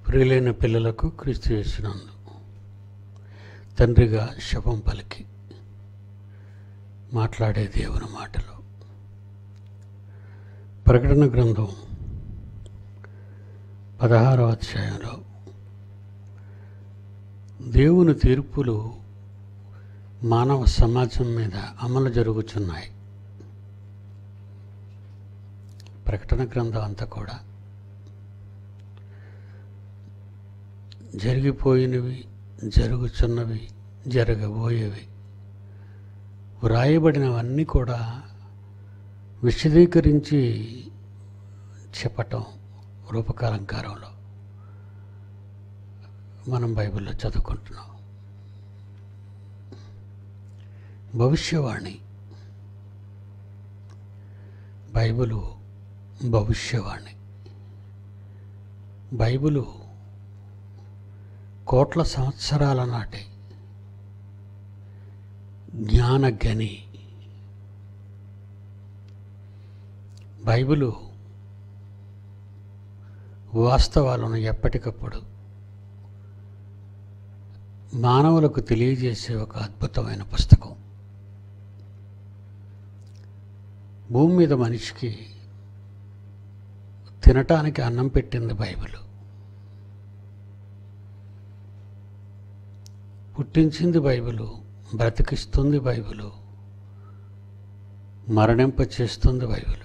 ప్రియులైన పిల్లలకు క్రీస్తు చేసినందు తండ్రిగా శపం పలికి మాట్లాడే దేవుని మాటలు ప్రకటన గ్రంథం పదహారో అధ్యాయంలో దేవుని తీర్పులు మానవ సమాజం మీద అమలు జరుగుతున్నాయి ప్రకటన గ్రంథం అంతా కూడా జరిగిపోయినవి జరుగుతున్నవి జరగబోయేవి వ్రాయబడినవన్నీ కూడా విశదీకరించి చెప్పటం రూపకాలంకారంలో మనం బైబిల్లో చదువుకుంటున్నాం భవిష్యవాణి బైబిలు భవిష్యవాణి బైబిలు కోట్ల సంవత్సరాల నాటి జ్ఞానగని బైబిలు వాస్తవాలను ఎప్పటికప్పుడు మానవులకు తెలియజేసే ఒక అద్భుతమైన పుస్తకం భూమి మీద మనిషికి తినటానికి అన్నం పెట్టింది బైబిల్ పుట్టించింది బైబిలు బ్రతికిస్తుంది బైబిలు మరణింప చేస్తుంది బైబిలు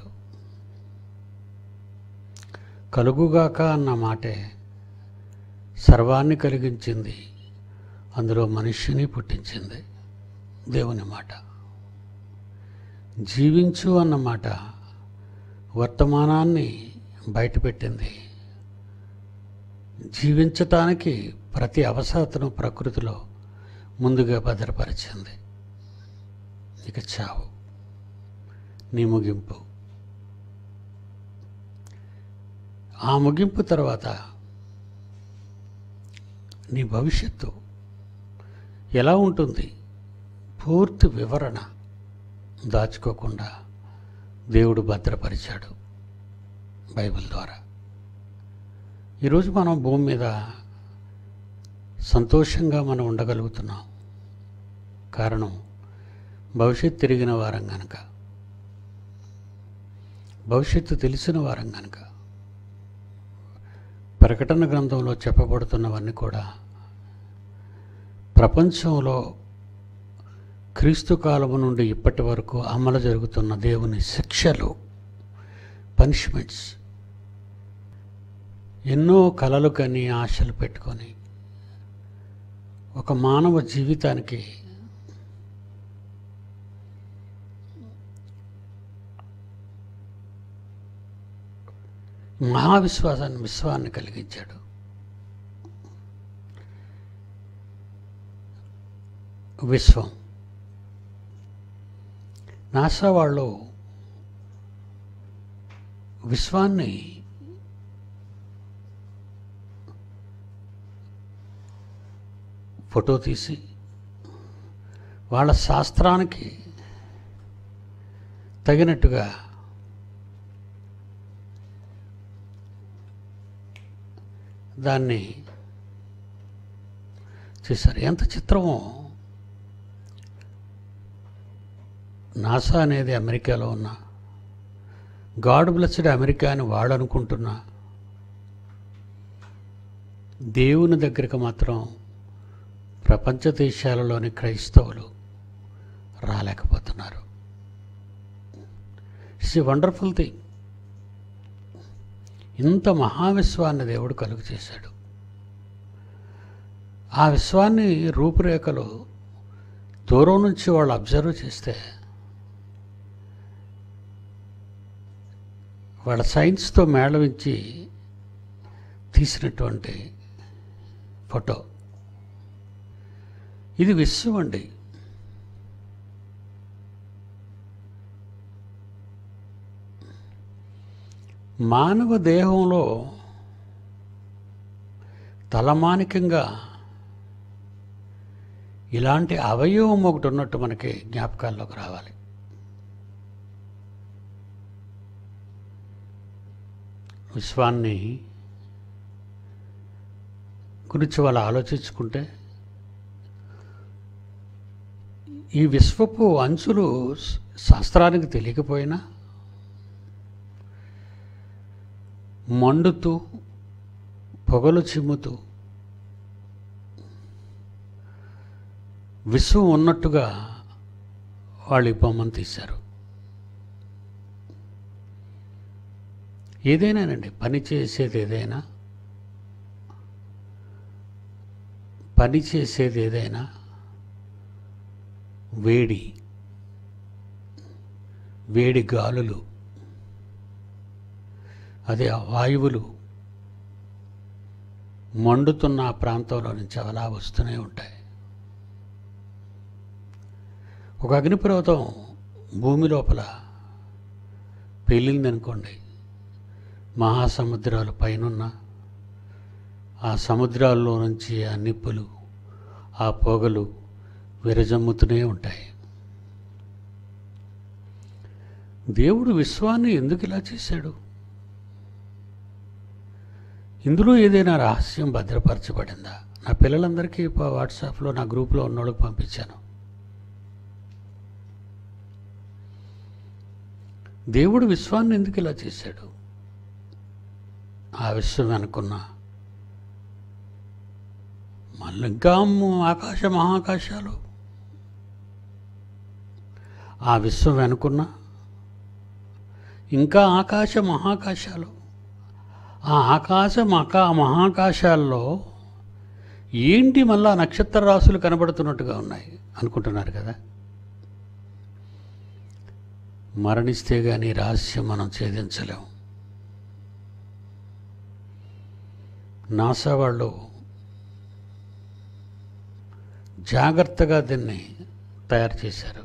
కలుగుగాక అన్న మాటే సర్వాన్ని కలిగించింది అందులో మనిషిని పుట్టించింది దేవుని మాట జీవించు అన్న మాట వర్తమానాన్ని బయటపెట్టింది జీవించటానికి ప్రతి అవసరతను ప్రకృతిలో ముందుగా భద్రపరిచింది ఇక చావు నీ ముగింపు ఆ ముగింపు తర్వాత నీ భవిష్యత్తు ఎలా ఉంటుంది పూర్తి వివరణ దాచుకోకుండా దేవుడు భద్రపరిచాడు బైబిల్ ద్వారా ఈరోజు మనం భూమి మీద సంతోషంగా మనం ఉండగలుగుతున్నాం కారణం భవిష్యత్తు తిరిగిన వారం కనుక భవిష్యత్తు తెలిసిన వారం కనుక ప్రకటన గ్రంథంలో చెప్పబడుతున్నవన్నీ కూడా ప్రపంచంలో క్రీస్తు కాలము నుండి ఇప్పటి వరకు అమలు జరుగుతున్న దేవుని శిక్షలు పనిష్మెంట్స్ ఎన్నో కలలు కని ఆశలు పెట్టుకొని ఒక మానవ జీవితానికి మహావిశ్వాసాన్ని విశ్వాన్ని కలిగించాడు విశ్వం నాసా వాళ్ళు విశ్వాన్ని ఫోటో తీసి వాళ్ళ శాస్త్రానికి తగినట్టుగా దాన్ని చేశారు ఎంత చిత్రమో నాసా అనేది అమెరికాలో ఉన్న గాడ్ బ్లెస్డ్ అమెరికా అని వాడు అనుకుంటున్నా దేవుని దగ్గరికి మాత్రం ప్రపంచ దేశాలలోని క్రైస్తవులు రాలేకపోతున్నారు ఇట్స్ ఎ వండర్ఫుల్ థింగ్ ఇంత మహావిశ్వాన్ని దేవుడు కలుగు చేశాడు ఆ విశ్వాన్ని రూపురేఖలు దూరం నుంచి వాళ్ళు అబ్జర్వ్ చేస్తే వాళ్ళ సైన్స్తో మేళవించి తీసినటువంటి ఫోటో ఇది విశ్వం అండి మానవ దేహంలో తలమానికంగా ఇలాంటి అవయవం ఒకటి ఉన్నట్టు మనకి జ్ఞాపకాల్లోకి రావాలి విశ్వాన్ని గురించి వాళ్ళు ఆలోచించుకుంటే ఈ విశ్వపు అంచులు శ- శాస్త్రానికి తెలియకపోయినా మండుతూ పొగలు చిమ్ముతూ విశ్వం ఉన్నట్టుగా వాళ్ళు ఈ బొమ్మను తీశారు ఏదైనానండి పని చేసేది ఏదైనా పని చేసేది ఏదైనా వేడి వేడి గాలులు అదే ఆ వాయువులు మండుతున్న ఆ ప్రాంతంలో నుంచి అలా వస్తూనే ఉంటాయి ఒక అగ్నిపర్వతం భూమి లోపల పేలిందనుకోండి మహాసముద్రాలు పైనున్న ఆ సముద్రాల్లో నుంచి ఆ నిప్పులు ఆ పొగలు విరజమ్ముతూనే ఉంటాయి దేవుడు విశ్వాన్ని ఎందుకు ఇలా చేశాడు ఇందులో ఏదైనా రహస్యం భద్రపరచబడిందా నా పిల్లలందరికీ ప- వాట్సాప్లో నా గ్రూప్లో ఉన్నోళ్ళకి పంపించాను దేవుడు విశ్వాన్ని ఎందుకు ఇలా చేశాడు ఆ విశ్వం అనుకున్న మళ్ళీ ఇంకా మ- ఆకాశ మహాకాశాలు ఆ విశ్వం అనుకున్న ఇంకా ఆకాశ మహాకాశాలు ఆ ఆకాశ మకా మహాకాశాల్లో ఏంటి మళ్ళా నక్షత్ర రాశులు కనబడుతున్నట్టుగా ఉన్నాయి అనుకుంటున్నారు కదా మరణిస్తే కానీ రహస్యం మనం ఛేదించలేం నాసా వాళ్ళు జాగ్రత్తగా దీన్ని తయారు చేశారు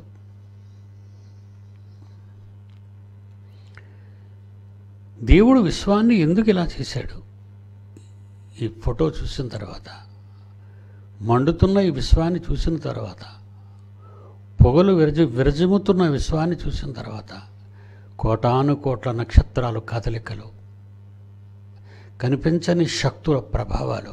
దేవుడు విశ్వాన్ని ఎందుకు ఇలా చేశాడు ఈ ఫోటో చూసిన తర్వాత మండుతున్న ఈ విశ్వాన్ని చూసిన తర్వాత పొగలు విరజ విరజిమ్ముతున్న విశ్వాన్ని చూసిన తర్వాత కోటాను కోట్ల నక్షత్రాలు కదలికలు కనిపించని శక్తుల ప్రభావాలు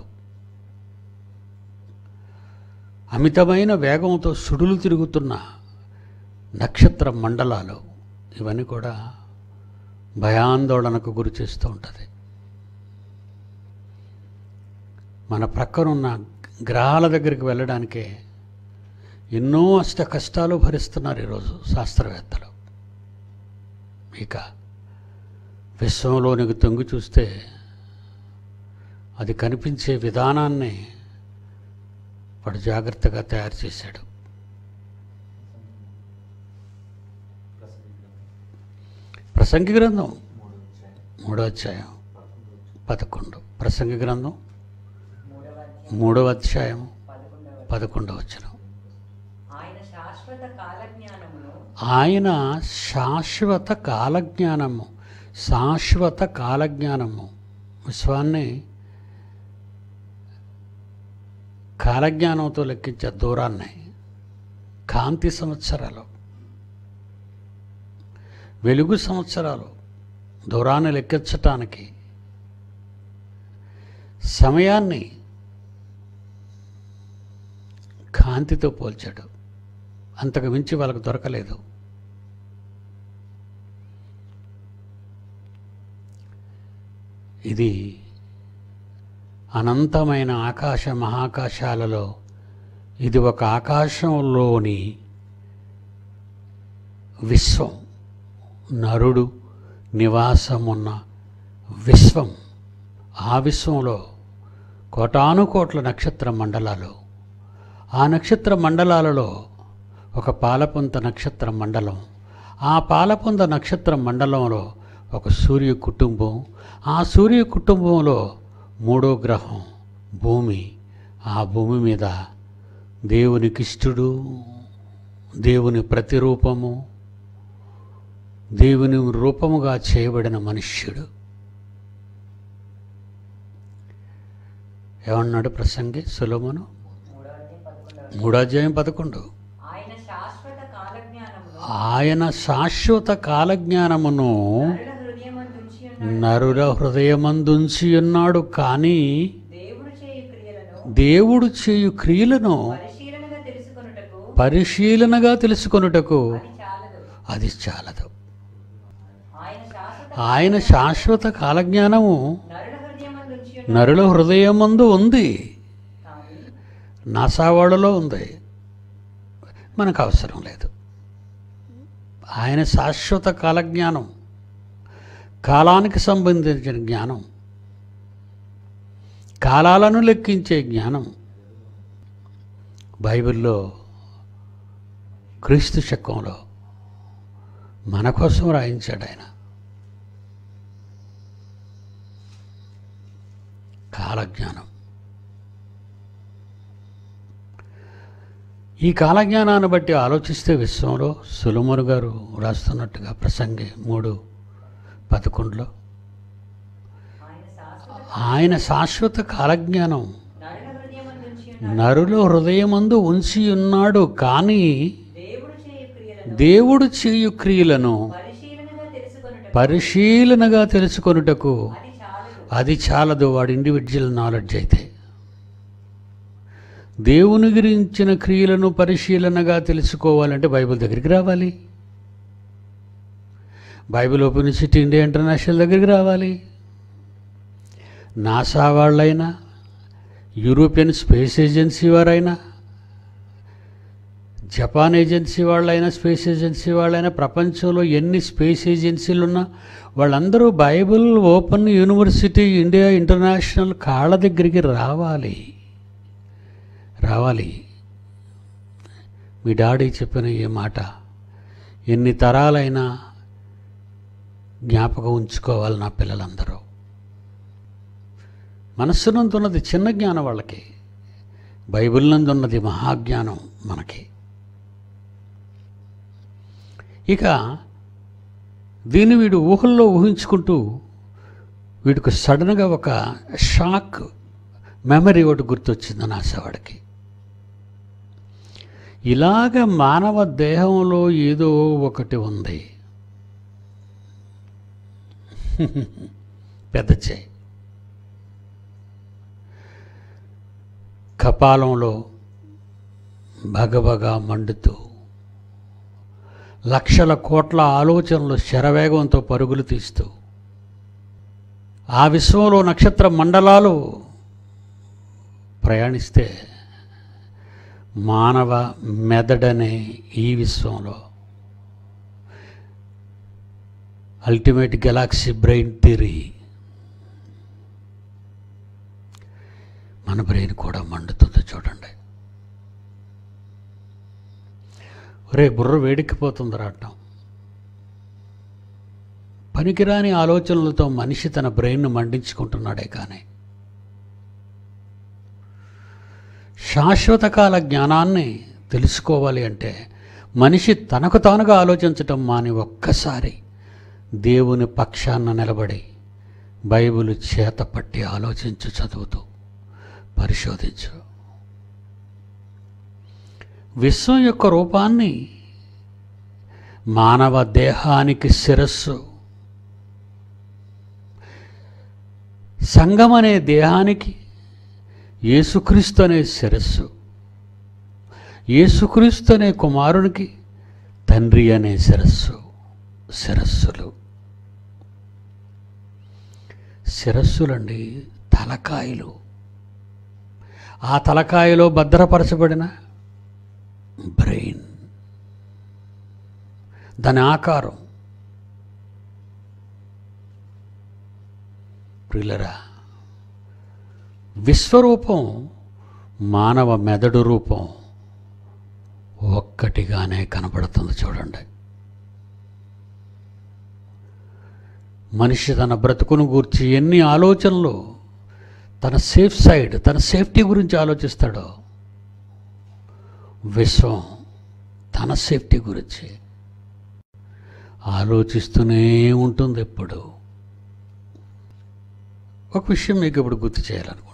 అమితమైన వేగంతో సుడులు తిరుగుతున్న నక్షత్ర మండలాలు ఇవన్నీ కూడా భయాందోళనకు గురి చేస్తూ ఉంటుంది మన ప్రక్కనున్న గ్రహాల దగ్గరికి వెళ్ళడానికే ఎన్నో అష్ట కష్టాలు భరిస్తున్నారు ఈరోజు శాస్త్రవేత్తలు ఇక విశ్వంలోనికి తొంగి చూస్తే అది కనిపించే విధానాన్ని వాడు జాగ్రత్తగా తయారు చేశాడు ప్రసంగి గ్రంథం మూడో అధ్యాయం పదకొండు ప్రసంగి గ్రంథం మూడవ అధ్యాయం పదకొండవ వచనం ఆయన శాశ్వత కాలజ్ఞానమును ఆయన శాశ్వత కాలజ్ఞానము శాశ్వత కాలజ్ఞానము విశ్వాన్ని కాలజ్ఞానంతో లెక్కించే దూరాన్ని కాంతి సంవత్సరాలు వెలుగు సంవత్సరాలు దూరాన్ని లెక్కించటానికి సమయాన్ని కాంతితో పోల్చాడు అంతకు మించి వాళ్ళకు దొరకలేదు ఇది అనంతమైన ఆకాశ మహాకాశాలలో ఇది ఒక ఆకాశంలోని విశ్వం నరుడు నివాసమున్న విశ్వం ఆ విశ్వంలో కోటాను కోట్ల నక్షత్ర మండలాలు ఆ నక్షత్ర మండలాలలో ఒక పాలపుంత నక్షత్ర మండలం ఆ పాలపుంత నక్షత్ర మండలంలో ఒక సూర్య కుటుంబం ఆ సూర్య కుటుంబంలో మూడో గ్రహం భూమి ఆ భూమి మీద దేవునికిష్టుడు దేవుని ప్రతిరూపము దేవుని రూపముగా చేయబడిన మనుష్యుడు ఏమన్నాడు ప్రసంగి సులభను మూడవ అధ్యాయం పదకొండవ మూడో అధ్యాయం పదకొండు ఆయన శాశ్వత కాలజ్ఞానమును ఆయన శాశ్వత కాలజ్ఞానమును నరుల హృదయమందుంచి ఉన్న నరుల హృదయమందుంచి ఉన్నాడు కానీ దేవుడు చేయు క్రియలను దేవుడు చేయు క్రియలను పరిశీలనగా తెలుసుకొనుటకు పరిశీలనగా తెలుసుకొనుటకు అది చాలదు అది చాలదు ఆయన శాశ్వత ఆయన శాశ్వత కాలజ్ఞానము నరుల హృదయమందుంచి నరుల హృదయమందు ఉంది కానీ నాసావాడలో ఉంది మనకు అవసరం లేదు ఆయన శాశ్వత కాలజ్ఞానం కాలానికి సంబంధించిన జ్ఞానం కాలాలను లెక్కించే జ్ఞానం బైబిల్లో క్రీస్తు శకంలో మన కోసం రాయించాడు ఆయన కాలజ్ఞానం ఈ కాలజ్ఞానాన్ని బట్టి ఆలోచిస్తే విశ్వంలో సులుమరు గారు రాస్తున్నట్టుగా ప్రసంగి మూడు పదకొండులో ఆయన శాశ్వత ఆయన శాశ్వత కాలజ్ఞానం నరుల హృదయమందుంచి నరుల హృదయమందు ఉంచి ఉన్నాడు కానీ దేవుడు చేయు క్రియలను దేవుడు చేయు క్రియలను పరిశీలనగా తెలుసుకొనుటకు పరిశీలనగా తెలుసుకొనుటకు అది చాలదు అది చాలదు వాడి ఇండివిజువల్ నాలెడ్జ్ అయితే దేవుని గురించిన క్రియలను పరిశీలనగా తెలుసుకోవాలంటే బైబిల్ దగ్గరికి రావాలి Bible open university India international దగ్గరికి రావాలి నాసా వాళ్ళైనా యూరోపియన్ స్పేస్ ఏజెన్సీ వారైనా జపాన్ ఏజెన్సీ వాళ్ళైనా స్పేస్ ఏజెన్సీ వాళ్ళైనా ప్రపంచంలో ఎన్ని స్పేస్ ఏజెన్సీలు ఉన్నా వాళ్ళందరూ Bible open university India international కాళ్ళ దగ్గరికి రావాలి రావాలి మీ డాడీ చెప్పిన ఈ మాట ఎన్ని తరాలైనా జ్ఞాపకం ఉంచుకోవాలి నా పిల్లలందరూ మనస్సునందున్నది చిన్న జ్ఞానం వాళ్ళకి బైబిల్ నందున్నది మహాజ్ఞానం మనకి ఇక దీన్ని వీడు ఊహల్లో ఊహించుకుంటూ వీడికి సడన్గా ఒక షాక్ మెమరీ ఒకటి గుర్తొచ్చింది నాసేవాడికి ఇలాగ మానవ దేహంలో ఏదో ఒకటి ఉంది పెద్ద చేయి కపాలంలో భగభగ మండుతూ లక్షల కోట్ల ఆలోచనలు శరవేగంతో పరుగులు తీస్తూ ఆ విశ్వంలో నక్షత్ర మండలాలు ప్రయాణిస్తే మానవ మెదడనే ఈ విశ్వంలో అల్టిమేట్ గెలాక్సీ బ్రెయిన్ థిరీ మన బ్రెయిన్ కూడా మండుతుంది చూడండి రే బుర్ర వేడెక్కిపోతుంది రావటం పనికిరాని ఆలోచనలతో మనిషి తన బ్రెయిన్ను మండించుకుంటున్నాడే కానీ శాశ్వత కాల జ్ఞానాన్ని తెలుసుకోవాలి అంటే మనిషి తనకు తానుగా ఆలోచించటం మాని ఒక్కసారి దేవుని పక్షాన నిలబడి బైబిల్ చేత పట్టి ఆలోచించు చదువుతూ పరిశోధించు విశ్వం యొక్క రూపాన్ని మానవ దేహానికి శిరస్సు సంఘం అనే దేహానికి యేసుక్రీస్తు అనే శిరస్సు యేసుక్రీస్తు అనే కుమారునికి తండ్రి అనే శిరస్సు శిరస్సులు శిరస్సులండి తలకాయలు ఆ తలకాయలో భద్రపరచబడిన బ్రెయిన్ దాని ఆకారం ప్రియులరా విశ్వరూపం మానవ మెదడు రూపం ఒక్కటిగానే కనబడుతుంది చూడండి మనిషి తన బ్రతుకును గూర్చి ఎన్ని ఆలోచనలు తన సేఫ్ సైడ్ తన సేఫ్టీ గురించి ఆలోచిస్తాడో విశ్వం తన సేఫ్టీ గురించి ఆలోచిస్తూనే ఉంటుంది ఎప్పుడు ఒక విషయం మీకు ఇప్పుడు గుర్తు చేయాలనుకున్నాను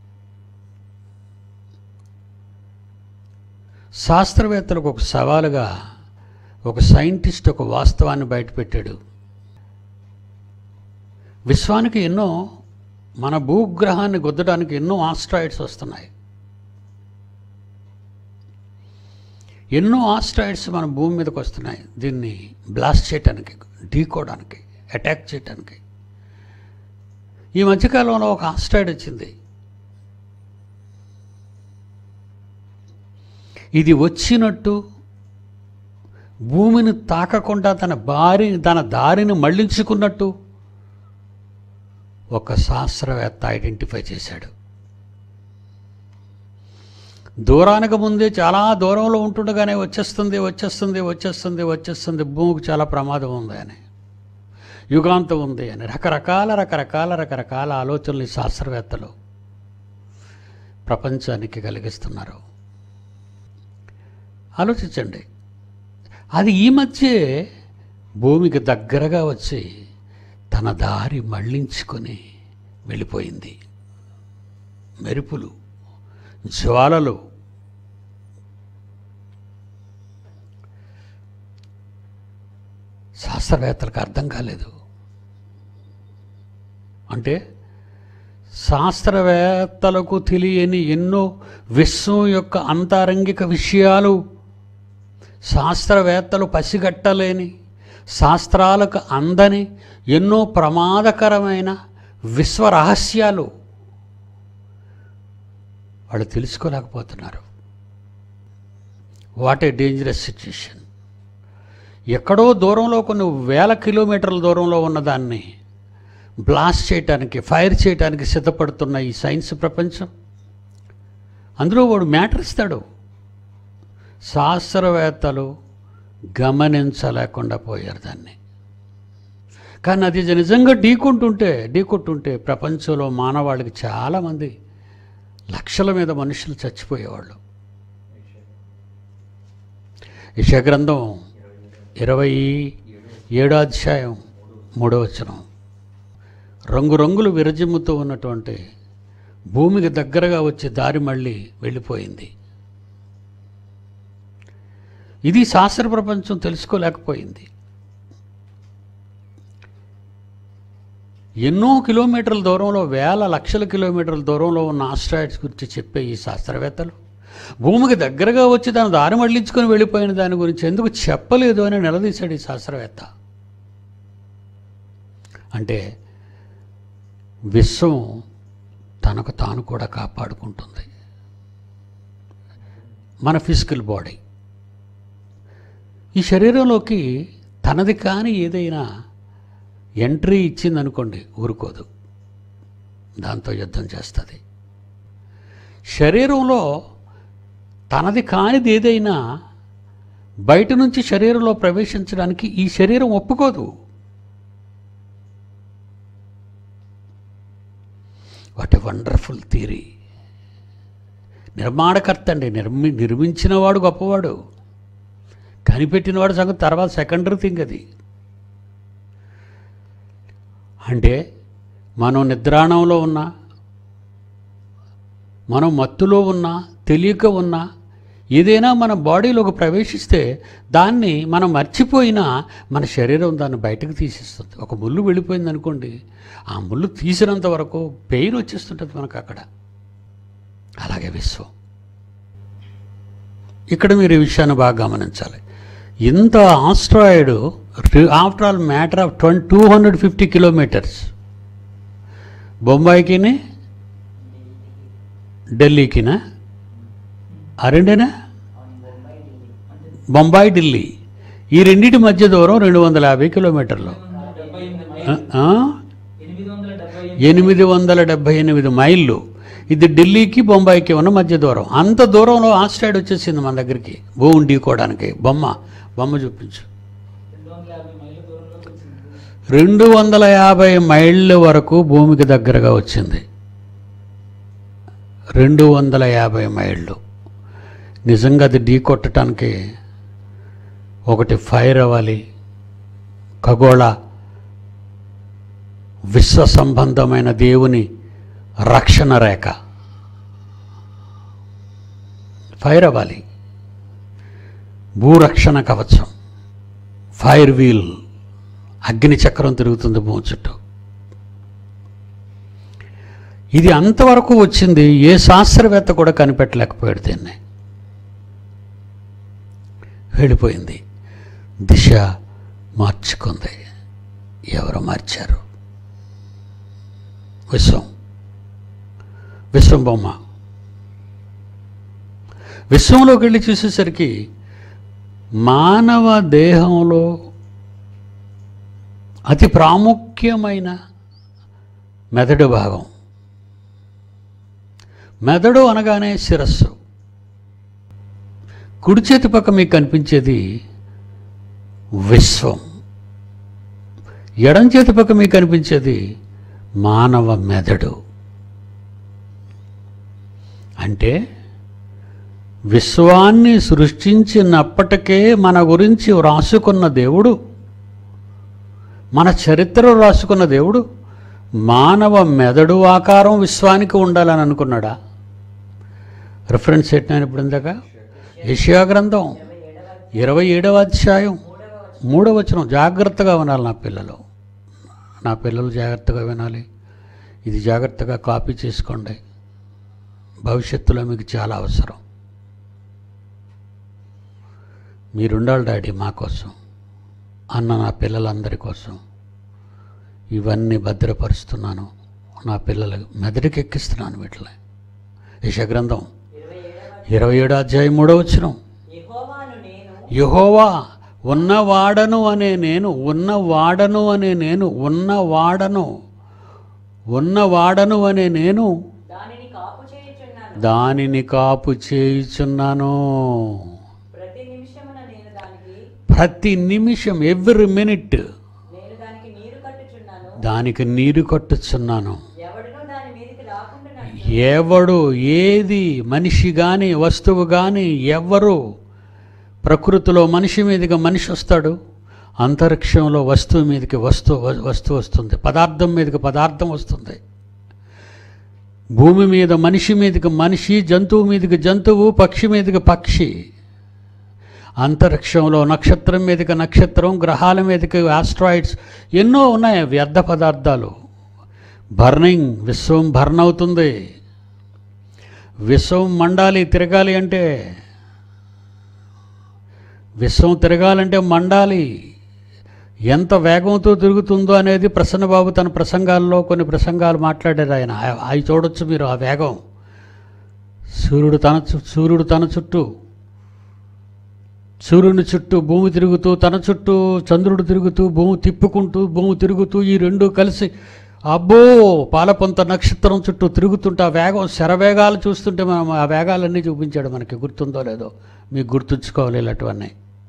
శాస్త్రవేత్తలకు ఒక సవాలుగా ఒక సైంటిస్ట్ ఒక వాస్తవాన్ని బయటపెట్టాడు విశ్వానికి ఎన్నో మన భూగ్రహాన్ని గుద్దడానికి ఎన్నో ఆస్ట్రాయిడ్స్ వస్తున్నాయి ఎన్నో ఆస్ట్రాయిడ్స్ మన భూమి మీదకి వస్తున్నాయి దీన్ని బ్లాస్ట్ చేయటానికి ఢీకోవడానికి అటాక్ చేయటానికి ఈ మధ్యకాలంలో ఒక ఆస్ట్రాయిడ్ వచ్చింది ఇది వచ్చినట్టు భూమిని తాకకుండా తన బారి తన దారిని మళ్లించుకున్నట్టు ఒక శాస్త్రవేత్త ఐడెంటిఫై చేశాడు దూరానికి ముందే చాలా దూరంలో ఉంటుండగానే వచ్చేస్తుంది వచ్చేస్తుంది వచ్చేస్తుంది వచ్చేస్తుంది భూమికి చాలా ప్రమాదం ఉంది అని యుగాంతం ఉంది అని రకరకాల రకరకాల రకరకాల ఆలోచనలు ఈ శాస్త్రవేత్తలు ప్రపంచానికి కలిగిస్తున్నారు ఆలోచించండి అది ఈ మధ్యే భూమికి దగ్గరగా వచ్చి తన దారి మళ్ళించుకొని వెళ్ళిపోయింది మెరుపులు జ్వాలలు శాస్త్రవేత్తలకు అర్థం కాలేదు అంటే శాస్త్రవేత్తలకు తెలియని ఎన్నో విశ్వం యొక్క అంతరంగిక విషయాలు శాస్త్రవేత్తలు పసిగట్టలేని శాస్త్రాలకు అందని ఎన్నో ప్రమాదకరమైన విశ్వ రహస్యాలు వాళ్ళు తెలుసుకోలేకపోతున్నారు వాట్ ఏ డేంజరస్ సిచ్యుయేషన్ ఎక్కడో దూరంలో కొన్ని వేల కిలోమీటర్ల దూరంలో ఉన్నదాన్ని బ్లాస్ట్ చేయటానికి ఫైర్ చేయటానికి సిద్ధపడుతున్న ఈ సైన్స్ ప్రపంచం అందులో వాడు మ్యాటర్ ఇస్తాడు శాస్త్రవేత్తలు గమనించలేకుండా పోయారు దాన్ని కానీ అది నిజంగా ఢీకొంటుంటే ఢీకొట్టుంటే ప్రపంచంలో మానవాళికి చాలామంది లక్షల మీద మనుషులు చచ్చిపోయేవాళ్ళు యశగ్రంథం ఇరవై ఏడో అధ్యాయం మూడో వచనం రంగురంగులు విరజిమ్ముతూ ఉన్నటువంటి భూమికి దగ్గరగా వచ్చి దారి మళ్ళీ వెళ్ళిపోయింది ఇది శాస్త్ర ప్రపంచం తెలుసుకోలేకపోయింది ఎన్నో కిలోమీటర్ల దూరంలో వేల లక్షల కిలోమీటర్ల దూరంలో ఉన్న ఆస్ట్రాయిడ్స్ గురించి చెప్పే ఈ శాస్త్రవేత్తలు భూమికి దగ్గరగా వచ్చి దాని దారి మళ్లించుకొని వెళ్ళిపోయిన దాని గురించి ఎందుకు చెప్పలేదు అని నిలదీశాడు ఈ శాస్త్రవేత్త అంటే విశ్వం తనకు తాను కూడా కాపాడుకుంటుంది మన ఫిజికల్ బాడీ ఈ శరీరంలోకి తనది కాని ఏదైనా ఎంట్రీ ఇచ్చిందనుకోండి ఊరుకోదు దాంతో యుద్ధం చేస్తుంది శరీరంలో తనది కానిది ఏదైనా బయట నుంచి శరీరంలో ప్రవేశించడానికి ఈ శరీరం ఒప్పుకోదు వాట్ ఎ వండర్ఫుల్ థీరీ నిర్మాణకర్త అండి నిర్మి నిర్మించినవాడు గొప్పవాడు కనిపెట్టినవాడు సంగతి తర్వాత సెకండరీ థింగ్ అది అంటే మనం నిద్రాణంలో ఉన్నా మనం మత్తులో ఉన్నా తెలియక ఉన్నా ఏదైనా మన బాడీలోకి ప్రవేశిస్తే దాన్ని మనం మర్చిపోయినా మన శరీరం దాన్ని బయటకు తీసేస్తుంది ఒక ముళ్ళు వెళ్ళిపోయింది అనుకోండి ఆ ముళ్ళు తీసినంత వరకు పెయిన్ వచ్చేస్తుంటుంది మనకు అక్కడ అలాగే విశ్వం ఇక్కడ మీరు ఈ విషయాన్ని బాగా గమనించాలి ఇంత asteroid after all matter of twenty two hundred fifty kilometers బొంబాయికిని ఢిల్లీకినా ఆ రెండేనా బొంబాయి ఢిల్లీ ఈ రెండింటి మధ్య దూరం రెండు వందల యాభై కిలోమీటర్లు డెబ్బై ఎనిమిది ఆ, మైళ్ళు ఆ? ఎనిమిది వందల డెబ్బై ఎనిమిది వందల డెబ్భై ఎనిమిది మైళ్ళు ఇది ఢిల్లీకి బొంబాయికి ఉన్న మధ్య దూరం అంత దూరంలో ఆస్ట్రాయిడ్ వచ్చేసింది మన దగ్గరికి భూమిని ఢీకోవడానికి బొమ్మ బొమ్మ చూపించు రెండు వందల యాభై మైళ్ళ దూరంలోకి వచ్చింది రెండు వందల యాభై మైళ్ళ వరకు భూమికి దగ్గరగా వచ్చింది రెండు వందల యాభై మైళ్ళు నిజంగా అది ఢీ కొట్టడానికి ఒకటి ఫైర్ అవ్వాలి ఖగోళ విశ్వ సంబంధమైన దేవుని రక్షణ రేఖ ఫైర్ అవ్వాలి భూరక్షణ కవచం ఫైర్ వీల్ అగ్ని చక్రం తిరుగుతుంది భూమి చుట్టూ ఇది అంతవరకు వచ్చింది ఏ శాస్త్రవేత్త కూడా కనిపెట్టలేకపోయాడు దీన్ని వెళ్ళిపోయింది దిశ మార్చుకుంది ఎవరు మార్చారు విశ్వం విశ్వం బొమ్మ విశ్వంలోకి వెళ్ళి చూసేసరికి మానవ దేహంలో అతి ప్రాముఖ్యమైన మెదడు భాగం మెదడు అనగానే శిరస్సు కుడి చేతి పక్క మీకు కనిపించేది విశ్వం ఎడం చేతి పక్క మీకు కనిపించేది మానవ మెదడు అంటే విశ్వాన్ని సృష్టించినప్పటికే మన గురించి వ్రాసుకున్న దేవుడు మన చరిత్ర రాసుకున్న దేవుడు మానవ మెదడు ఆకారం విశ్వానికి ఉండాలని అనుకున్నాడా రిఫరెన్స్ ఎట్టినాను ఇప్పుడు ఇందాక యెషయా గ్రంథం ఇరవై ఏడవ అధ్యాయం మూడవ వచనం జాగ్రత్తగా వినాలి నా పిల్లలు నా పిల్లలు జాగ్రత్తగా వినాలి ఇది జాగ్రత్తగా కాపీ చేసుకోండి భవిష్యత్తులో మీకు చాలా అవసరం మీరుండాలి డాడీ మా కోసం అన్న నా పిల్లలందరి కోసం ఇవన్నీ భద్రపరుస్తున్నాను నా పిల్లలు మెదడుకి ఎక్కిస్తున్నాను వీటిని యశగ్రంథం ఇరవై ఏడు అధ్యాయం మూడో వచ్చిన యెహోవాను నేను యహోవా ఉన్నవాడను అనే నేను ఉన్నవాడను అనే నేను ఉన్నవాడను ఉన్నవాడను అనే నేను దానిని కాపు చేయుచున్నాను దానిని కాపు చేయుచున్నాను ప్రతి నిమిషమున నేను దానికి ప్రతి నిమిషం ఎవ్రీ మినిట్ నేను దానికి నీరు కట్టుచున్నాను దానికి నీరు కట్టుచున్నాను ఎవడునూ దాని మీదకి రాకుండా ఎవడు ఏది మనిషి కానీ వస్తువు కానీ ఎవరు ప్రకృతిలో మనిషి మీదకి మనిషి వస్తాడు అంతరిక్షంలో వస్తువు మీదకి వస్తువు వస్తువు వస్తుంది పదార్థం మీదకి పదార్థం వస్తుంది భూమి మీద మనిషి మీదకి మనిషి జంతువు మీదకి జంతువు పక్షి మీదకి పక్షి అంతరిక్షంలో నక్షత్రం మీదకి నక్షత్రం గ్రహాల మీదకి ఆస్ట్రాయిడ్స్ ఎన్నో ఉన్నాయి వ్యర్థ పదార్థాలు బర్నింగ్ విశ్వం బర్న్ అవుతుంది విశ్వం మండాలి తిరగాలి అంటే విశ్వం తిరగాలంటే మండాలి ఎంత వేగంతో తిరుగుతుందో అనేది ప్రసన్నబాబు తన ప్రసంగాల్లో కొన్ని ప్రసంగాలు మాట్లాడారు ఆయన ఆ- అవి చూడొచ్చు మీరు ఆ వేగం సూర్యుడు తన చు- సూర్యుడు తన చుట్టూ సూర్యుని చుట్టూ భూమి తిరుగుతూ తన చుట్టూ చంద్రుడు తిరుగుతూ భూమి తిప్పుకుంటూ భూమి తిరుగుతూ ఈ రెండు కలిసి అబ్బో పాలపొంత నక్షత్రం చుట్టూ తిరుగుతుంటే ఆ వేగం శరవేగాలు చూస్తుంటే మనం ఆ వేగాలన్నీ చూపించాడు మనకి గుర్తుందో లేదో మీకు గుర్తుంచుకోవాలి ఇలాంటివన్నీ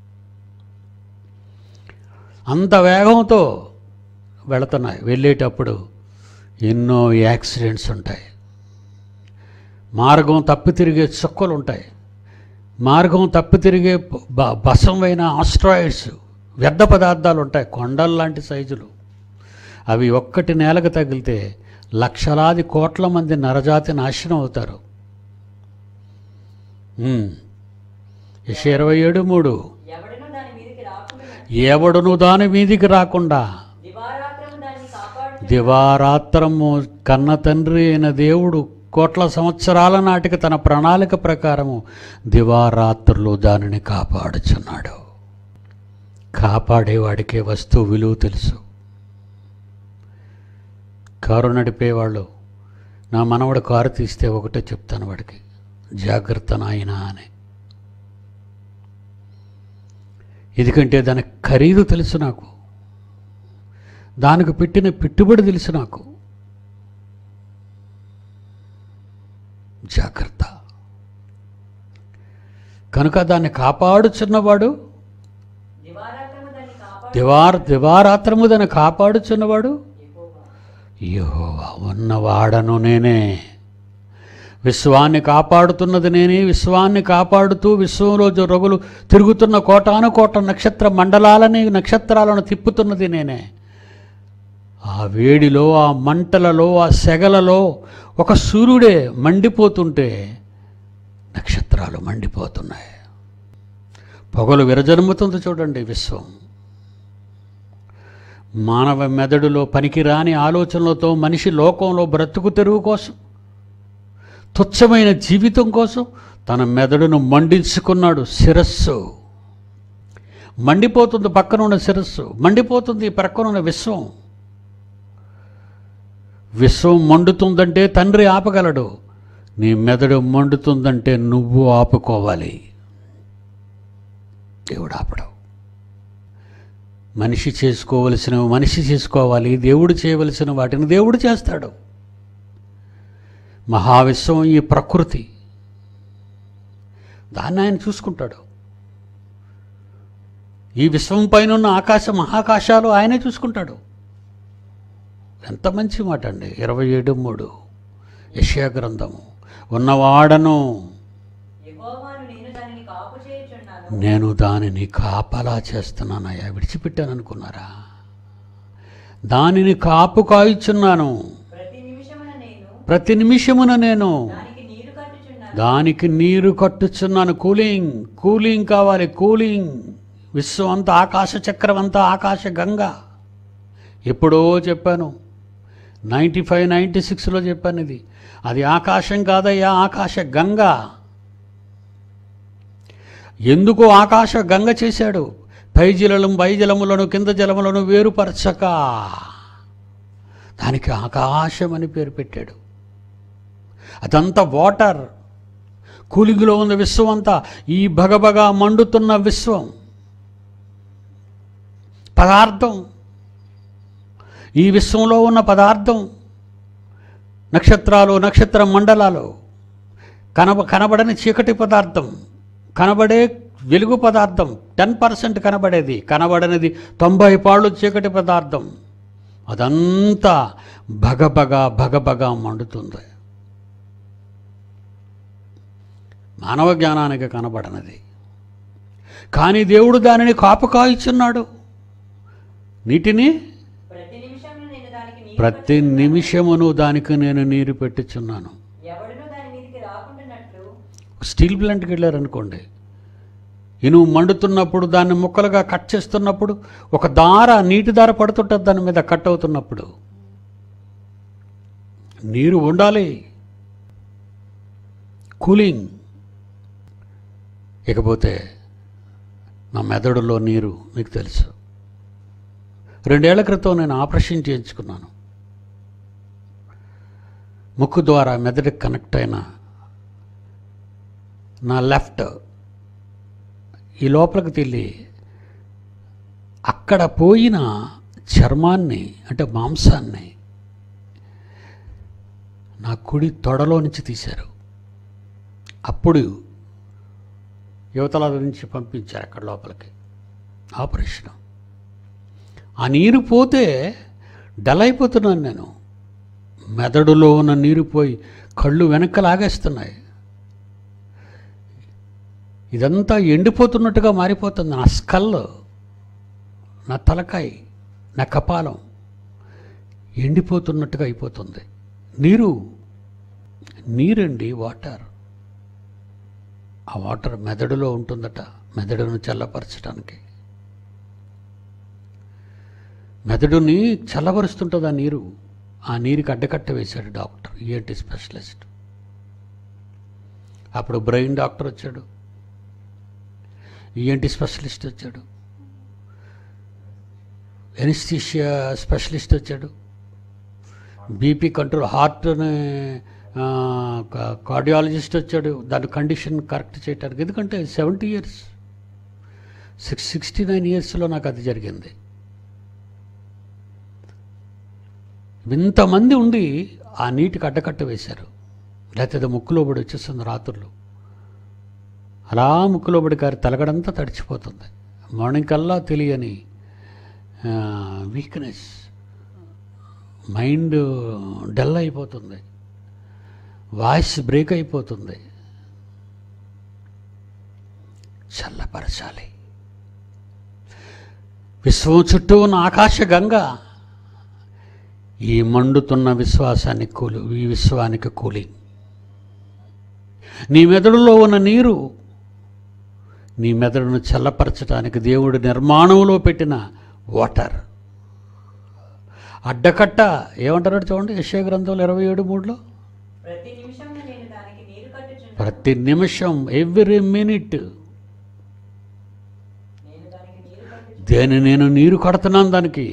అంత వేగంతో వెళుతున్నాయి వెళ్ళేటప్పుడు ఎన్నో యాక్సిడెంట్స్ ఉంటాయి మార్గం తప్పి తిరిగే చుక్కలు ఉంటాయి మార్గం తప్పి తిరిగే బ- బసమైన ఆస్ట్రాయిడ్స్ వ్యర్థ పదార్థాలు ఉంటాయి కొండలు లాంటి సైజులు అవి ఒక్కటి నేలకు తగిలితే లక్షలాది కోట్ల మంది నరజాతి నాశనం అవుతారు ఉమ్. యెషయా ఇరవై ఏడు మూడు ఎవడునూ దాని మీదకి రాకుండా ఎవడును దాని మీదికి రాకుండా దివారాత్రము దాన్ని కాపాడు దివారాత్రము కన్న తండ్రి అయిన దేవుడు కోట్ల సంవత్సరాల నాటికి తన ప్రణాళిక ప్రకారము దివారాత్రులు దానిని కాపాడుచున్నాడు కాపాడేవాడికే వస్తువు విలువ తెలుసు కారు నడిపేవాళ్ళు నా మనవడు కారు తీస్తే ఒకటే చెప్తాను వాడికి జాగ్రత్త నాయనా అని ఎందుకంటే దాని ఖరీదు తెలుసు నాకు దానికి పెట్టిన పెట్టుబడి తెలుసు నాకు జాగ్రత్త కనుక దాన్ని కాపాడుచున్నవాడు దివారాత్రము దాన్ని కాపాడు దివార దివారాత్రము దాన్ని కాపాడుచున్నవాడు యెహోవా ఉన్నవాడను నేనే విశ్వాన్ని కాపాడుతున్నది నేనే విశ్వాన్ని కాపాడుతూ విశ్వంలో జ- రగులు తిరుగుతున్న కోటాను కోట నక్షత్ర మండలాలని నక్షత్రాలను తిప్పుతున్నది నేనే ఆ వేడిలో ఆ మంటలలో ఆ సెగలలో ఒక సూర్యుడే మండిపోతుంటే నక్షత్రాలు మండిపోతున్నాయి పొగలు విరజన్ముతుంది చూడండి విశ్వం మానవ మెదడులో పనికిరాని ఆలోచనలతో మనిషి లోకంలో బ్రతుకు తెరువు కోసం తుచ్చమైన జీవితం కోసం తన మెదడును మండించుకున్నాడు శిరస్సు మండిపోతుంది పక్కన ఉన్న శిరస్సు మండిపోతుంది ప్రక్కన ఉన్న విశ్వం విశ్వం మండుతుందంటే తండ్రి ఆపగలడు నీ మెదడు మండుతుందంటే నువ్వు ఆపుకోవాలి దేవుడు ఆపడం మనిషి చేసుకోవలసినవి మనిషి చేసుకోవాలి దేవుడు చేయవలసిన వాటిని దేవుడు చేస్తాడు మహావిశ్వం ఈ ప్రకృతి దాన్ని ఆయన చూసుకుంటాడు ఈ విశ్వం పైన ఉన్న ఆకాశ మహాకాశాలు ఆయనే చూసుకుంటాడు ఎంత మంచి మాట అండి ఇరవై ఏడు మూడు యష్యా గ్రంథము ఉన్నవాడను యెహోవాను నేను దానిని కాపు చేయుచున్నాను నేను దానిని కాపలా చేస్తున్నానయ్యా విడిచిపెట్టాను అనుకున్నారా దానిని కాపు కాయిచున్నాను ప్రతి నిమిషమున నేను ప్రతి నిమిషమున నేను దానికి నీరు కట్టుచున్నాను దానికి నీరు కట్టుచున్నాను కూలింగ్ కూలింగ్ కావాలి కూలింగ్ విశ్వం అంతా ఆకాశ చక్రం అంతా ఆకాశ గంగ ఎప్పుడో చెప్పాను నైంటీ ఫైవ్ నైంటీ సిక్స్లో చెప్పాను ఇది అది ఆకాశం కాదయ్యా ఆకాశ గంగ ఎందుకు ఆకాశ గంగ చేశాడు పై జలము పై జలములను కింద జలములను వేరుపరచక దానికి ఆకాశం అని పేరు పెట్టాడు అదంతా వాటర్ కూలింగ్లో ఉన్న విశ్వం అంతా ఈ భగభగా మండుతున్న విశ్వం పదార్థం ఈ విశ్వంలో ఉన్న పదార్థం నక్షత్రాలు నక్షత్ర మండలాలు కనబ కనబడని చీకటి పదార్థం కనబడే వెలుగు పదార్థం టెన్ పర్సెంట్ కనబడేది కనబడనిది తొంభై పాళ్ళు చీకటి పదార్థం అదంతా భగభగ భగభగ మండుతుంది మానవ జ్ఞానానికి కనబడనది కానీ దేవుడు దానిని కాపు కాయిచున్నాడు నీటిని ప్రతి నిమిషమున నేను దానికి నీరు ప్రతి నిమిషమును దానికి నేను నీరు పెట్టుచున్నాను ఎవడును దాని మీదకి రాకుండానట్లు స్టీల్ ప్లాంట్కి వెళ్ళారనుకోండి ఇనుము మండుతున్నప్పుడు దాన్ని ముక్కలుగా కట్ చేస్తున్నప్పుడు ఒక దార నీటి దార పడుతుంటుంది దాని మీద కట్ అవుతున్నప్పుడు నీరు ఉండాలి కూలింగ్ ఇకపోతే నా మెదడులో నీరు మీకు తెలుసు రెండేళ్ల క్రితం నేను ఆపరేషన్ చేయించుకున్నాను ముక్కు ద్వారా మెదడుకి కనెక్ట్ అయిన నా లెఫ్ట్ ఈ లోపలికి తెల్లి అక్కడ పోయిన చర్మాన్ని అంటే మాంసాన్ని నా కుడి తొడలో నుంచి తీశారు అప్పుడు యువతల నుంచి పంపించారు అక్కడ లోపలికి ఆపరేషన్ ఆ నీరు పోతే డల్ అయిపోతున్నాను నేను మెదడులో ఉన్న నీరు పోయి కళ్ళు వెనక్కి లాగేస్తున్నాయి ఇదంతా ఎండిపోతున్నట్టుగా మారిపోతుంది నా స్కల్ నా తలకాయ నా కపాలం ఎండిపోతున్నట్టుగా అయిపోతుంది నీరు నీరండి వాటర్ ఆ వాటర్ మెదడులో ఉంటుందట మెదడును చల్లపరచడానికి మెదడుని చల్లబరుస్తుంటుంది ఆ నీరు ఆ నీరుకి అడ్డకట్ట వేశాడు డాక్టర్ ఈఎన్టీ స్పెషలిస్ట్ అప్పుడు బ్రెయిన్ డాక్టర్ వచ్చాడు ఈఎన్టీ స్పెషలిస్ట్ వచ్చాడు ఎనిస్థీషియా స్పెషలిస్ట్ వచ్చాడు బీపీ కంట్రోల్ హార్ట్ కార్డియాలజిస్ట్ వచ్చాడు దాని కండిషన్ కరెక్ట్ చేయడానికి ఎందుకంటే seventy years six sixty nine ఇయర్స్లో నాకు అది జరిగింది ఇంతమంది ఉండి ఆ నీటికి అడ్డకట్ట వేశారు లేకపోతే అది ముక్కులో పడి వచ్చేస్తుంది రాత్రులు అలా ముక్కులో పడి కారి తలగడంతా తడిచిపోతుంది మార్నింగ్ కల్లా తెలియని వీక్నెస్ మైండ్ డల్ అయిపోతుంది వాయిస్ బ్రేక్ అయిపోతుంది చల్లపరచాలి విశ్వం చుట్టూ ఉన్న ఆకాశ గంగ ఈ మండుతున్న విశ్వాసాన్ని కూలి ఈ విశ్వానికి కూలింగ్ నీ మెదడులో ఉన్న నీరు నీ మెదడును చల్లపరచడానికి దేవుడు నిర్మాణంలో పెట్టిన వాటర్ అడ్డకట్ట ఏమంటారు చూడండి యశ్య గ్రంథంలో ఇరవై ఏడు మూడులో ప్రతి నిమిషమున నేను దానికి నీరు కట్టుచున్నాను ప్రతి నిమిషం ఎవ్రీ మినిట్ నేను దానికి నీరు దేని నేను నీరు కడుతున్నాను దానికి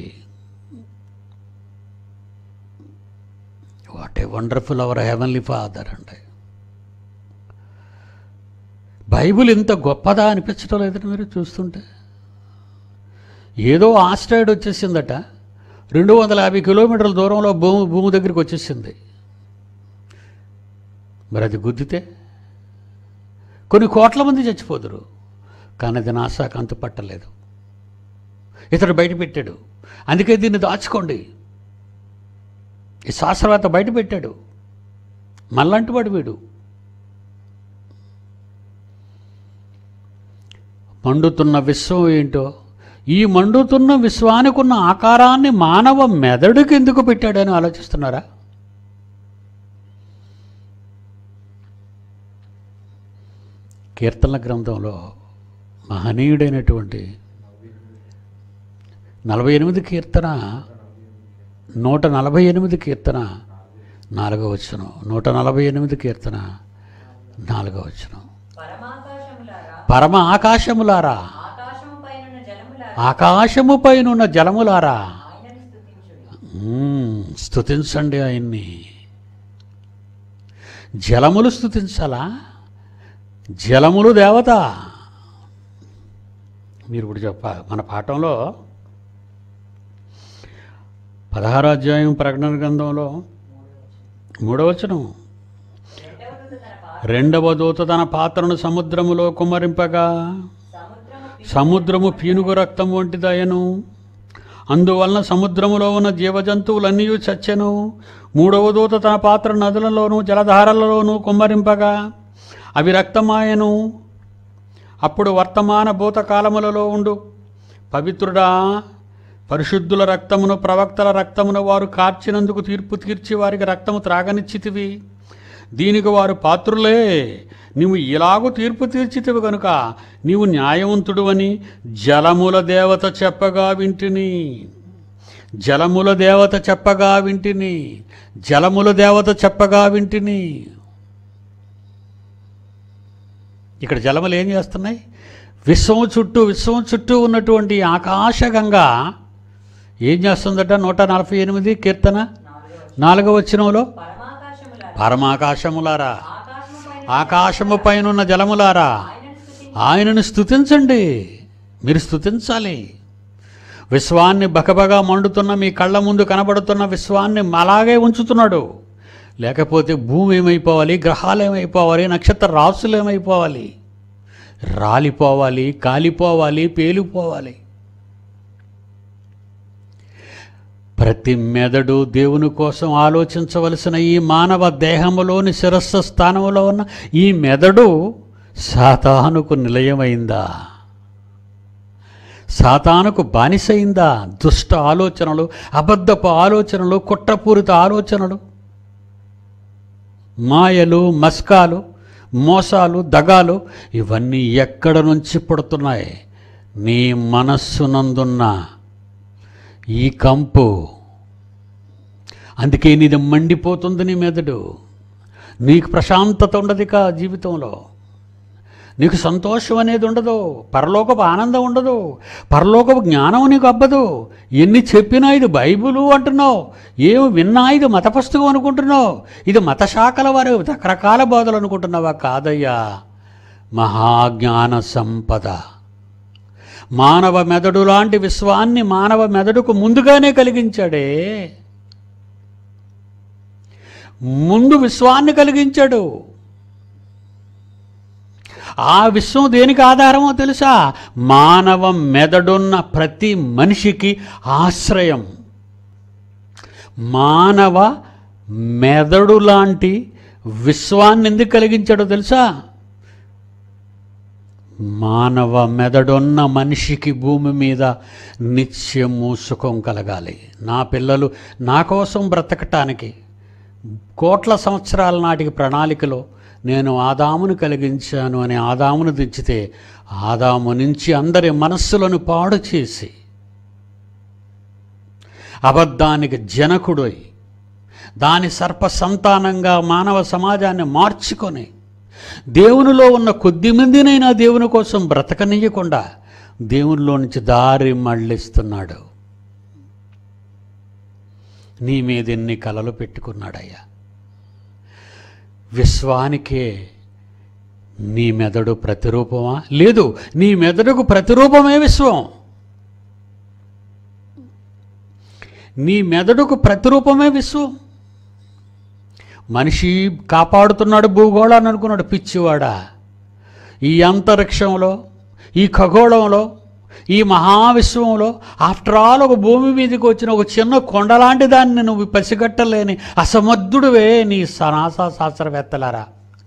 what a wonderful our heavenly father అండి బైబిల్ ఇంత గొప్పదా అనిపించడం లేదంటే మీరు చూస్తుంటే ఏదో ఆస్ట్రాయిడ్ వచ్చేసిందట రెండు వందల యాభై కిలోమీటర్ల దూరంలో భూమి భూమి దగ్గరికి వచ్చేసింది మరి అది గుద్దితే కొన్ని కోట్ల మంది చచ్చిపోదురు కానీ అది నాసాకు అంతు పట్టలేదు ఇతడు బయట పెట్టాడు అందుకే దీన్ని దాచుకోండి ఈ శాస్త్రవేత్త బయట పెట్టాడు మళ్ళంటి వాడు వీడు మండుతున్న విశ్వం ఏంటో ఈ మండుతున్న విశ్వానికి ఉన్న ఆకారాన్ని మానవ మెదడుకి ఎందుకు పెట్టాడని ఆలోచిస్తున్నారా కీర్తనల గ్రంథంలో మహనీయుడైనటువంటి నలభై ఎనిమిది కీర్తన నూట నలభై ఎనిమిది కీర్తన నాలుగో వచ్చును నూట నలభై ఎనిమిది కీర్తన నాలుగో వచ్చును పరమాకాశములారా పరమ ఆకాశములారా ఆకాశము పైనున్న జలములారా ఆకాశము పైనున్న జలములారా ఆయనను స్తుతించుడి మ్మ్, స్తుతించండి ఆయన్ని జలములు స్తుతించాలా జలములు దేవత మీరు ఇప్పుడు చెప్ప మన పాఠంలో పదహారో అధ్యాయం ప్రకటన గ్రంథంలో మూడవచనం రెండవ దూత తన పా- రెండవ దూత తన పాత్రను సముద్రములో కుమ్మరింపగా సముద్రము సముద్రము పీనుగు రక్తం వంటిదయను అందువలన సముద్రములో ఉన్న జీవజంతువులన్నీ చచ్చెను మూడవ దూత తన పాత్ర నదులలోను జలధారలలోనూ కుమ్మరింపగా అవి రక్తమాయను అప్పుడు వర్తమాన భూతకాలములలో ఉండు పవిత్రుడా పరిశుద్ధుల రక్తమును ప్రవక్తల రక్తమును వారు కార్చినందుకు తీర్పు తీర్చి వారికి రక్తము త్రాగనిచ్చితివి దీనికి వారు పాత్రులే నీవు ఇలాగూ తీర్పు తీర్చితివి గనుక నీవు న్యాయవంతుడు అని జలముల దేవత చెప్పగా వింటిని జలముల దేవత చెప్పగా వింటిని జలముల దేవత చెప్పగా వింటిని ఇక్కడ జలములు ఏం చేస్తున్నాయి విశ్వం చుట్టూ విశ్వం చుట్టూ ఉన్నటువంటి ఆకాశగంగా ఏం చేస్తుందట నూట నలభై ఎనిమిది కీర్తన నాలుగవ వచనంలో పరమాకాశములారా పరమాకాశములారా ఆకాశము పైన ఆకాశము పైనున్న జలములారా ఆయనను స్తుతించుడి ఆయనను స్తుతించండి మీరు స్తుతించాలి విశ్వాన్ని బకబగా మండుతున్న మీ కళ్ళ ముందు కనబడుతున్న విశ్వాన్ని అలాగే ఉంచుతున్నాడు లేకపోతే భూమి ఏమైపోవాలి గ్రహాలు ఏమైపోవాలి నక్షత్ర రాసులు ఏమైపోవాలి రాలిపోవాలి కాలిపోవాలి పేలిపోవాలి ప్రతి మెదడు దేవుని కోసం ఆలోచించవలసిన ఈ మానవ దేహములోని శిరస్సు స్థానంలో ఉన్న ఈ మెదడు సాతానుకు నిలయమైందా సాతానుకు బానిసైందా దుష్ట ఆలోచనలు అబద్ధపు ఆలోచనలు కుట్రపూరిత ఆలోచనలు మాయలు మస్కాలు మోసాలు దగాలు ఇవన్నీ ఎక్కడ నుంచి పుడుతున్నాయి నీ మనస్సునందున్న ఈ కంపు అందుకే నీది మండిపోతుంది నీ మెదడు నీకు ప్రశాంతత ఉండదు ఇక జీవితంలో నీకు సంతోషం అనేది ఉండదు పరలోకపు ఆనందం ఉండదు పరలోకపు జ్ఞానం నీకు అబ్బదు ఎన్ని చెప్పినా ఇది బైబులు అంటున్నావు ఏమి విన్నా ఇది మత పుస్తకం అనుకుంటున్నావు ఇది మత శాఖల వారు రకరకాల బోధలు అనుకుంటున్నావా కాదయ్యా మహాజ్ఞాన సంపద మానవ మెదడు లాంటి విశ్వాన్ని మానవ మెదడుకు ముందుగానే కలిగించాడే ముందు విశ్వాన్ని కలిగించాడు ఆ విశ్వం దేనికి ఆధారమో తెలుసా మానవ మెదడున్న ప్రతి మనిషికి ఆశ్రయం మానవ మెదడు లాంటి విశ్వాన్ని ఎందుకు కలిగించాడో తెలుసా మానవ మెదడున్న మనిషికి భూమి మీద నిత్యము సుఖం కలగాలి నా పిల్లలు నా కోసం బ్రతకటానికి కోట్ల సంవత్సరాల నాటికి ప్రణాళికలో నేను ఆదామును కలిగించాను అని ఆదామును దించితే ఆదాము నుంచి అందరి మనస్సులను పాడు చేసి అబద్ధానికి జనకుడై దాని సర్ప సంతానంగా మానవ సమాజాన్ని మార్చుకొని దేవునిలో ఉన్న కొద్ది మందినైనా దేవుని కోసం బ్రతకనీయకుండా దేవునిలో నుంచి దారి మళ్ళిస్తున్నాడు నీ మీద ఎన్ని కలలు పెట్టుకున్నాడయ్యా విశ్వానికే నీ మెదడు ప్రతిరూపమా లేదు నీ మెదడుకు ప్రతిరూపమే విశ్వం నీ మెదడుకు ప్రతిరూపమే విశ్వం మనిషి కాపాడుతున్నాడు భూగోళాన్ని అనుకున్నాడు పిచ్చివాడా ఈ అంతరిక్షంలో ఈ ఖగోళంలో ఈ మహావిశ్వంలో ఆఫ్టర్ ఆల్ ఒక భూమి మీదకి వచ్చిన ఒక చిన్న కొండలాంటి దాన్ని నువ్వు పసిగట్టలేని అసమర్థుడివే నీ సనాసా శాస్త్రవేత్తలారా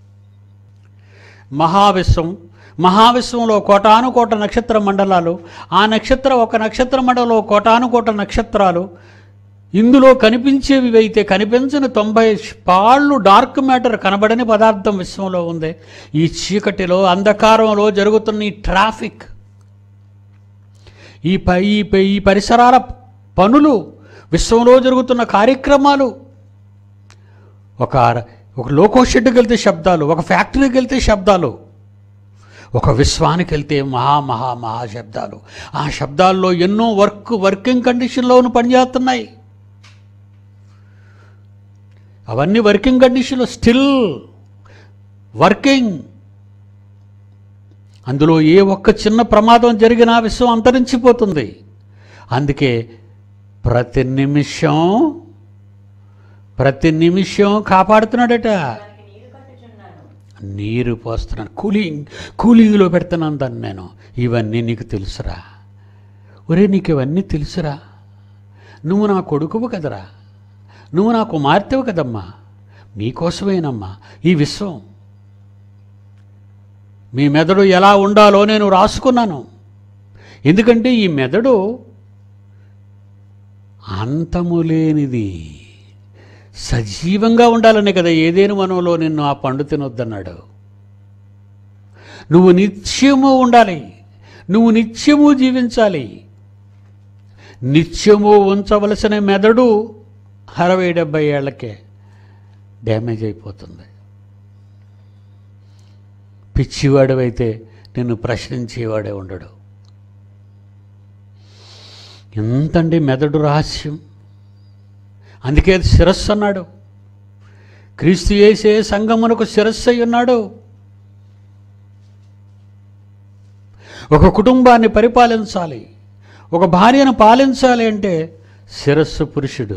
మహావిశ్వం మహావిశ్వంలో కోటాను కోట నక్షత్ర మండలాలు ఆ నక్షత్ర ఒక నక్షత్ర మండలంలో కోటాను కోట నక్షత్రాలు ఇందులో కనిపించేవి అయితే కనిపించని తొంభై పాళ్ళు డార్క్ మ్యాటర్ కనబడని పదార్థం విశ్వంలో ఉంది ఈ చీకటిలో అంధకారంలో జరుగుతున్న ఈ ట్రాఫిక్ ఈ పై ఈ పై- ఈ పరిసరాల పనులు విశ్వంలో జరుగుతున్న కార్యక్రమాలు ఒక ఒక లోకో షెడ్కి వెళ్తే శబ్దాలు ఒక ఫ్యాక్టరీకి వెళ్తే శబ్దాలు ఒక విశ్వానికి వెళ్తే మహా మహా మహా శబ్దాలు ఆ శబ్దాల్లో ఎన్నో వర్క్ వర్కింగ్ కండిషన్లోను పనిచేస్తున్నాయి అవన్నీ వర్కింగ్ కండిషన్లో స్టిల్ వర్కింగ్ అందులో ఏ ఒక్క చిన్న ప్రమాదం జరిగినా విశ్వం అంతరించిపోతుంది అందుకే ప్రతి నిమిషం ప్రతి నిమిషం కాపాడుతున్నాడట దానికి నీరు కట్టుచున్నాను నీరు పోస్తున్నాను కూలింగ్ కూలింగ్లో పెడుతున్నాను దాన్ని నేను ఇవన్నీ నీకు తెలుసురా ఒరే నీకు ఇవన్నీ తెలుసురా నువ్వు నా కొడుకువు కదరా నువ్వు నా కుమార్తెవు కదమ్మా మీకోసమేనమ్మా ఈ విశ్వం మీ మెదడు ఎలా ఉండాలో నేను రాసుకున్నాను ఎందుకంటే ఈ మెదడు అంతము లేనిది సజీవంగా ఉండాలనే కదా ఏదేను మనలో నిన్ను ఆ పండు తినొద్దన్నాడు నువ్వు నిత్యము ఉండాలి నువ్వు నిత్యము జీవించాలి నిత్యము ఉంచవలసిన మెదడు అరవై డెబ్బై ఏళ్ళకే డ్యామేజ్ అయిపోతుంది పిచ్చివాడివైతే నిన్ను ప్రశ్నించేవాడే ఉండడు ఎంతండి మెదడు రహస్యం అందుకే అది శిరస్సు అన్నాడు క్రీస్తు చేసే సంగమునకు శిరస్సు అయి ఉన్నాడు ఒక కుటుంబాన్ని పరిపాలించాలి ఒక భార్యను పాలించాలి అంటే శిరస్సు పురుషుడు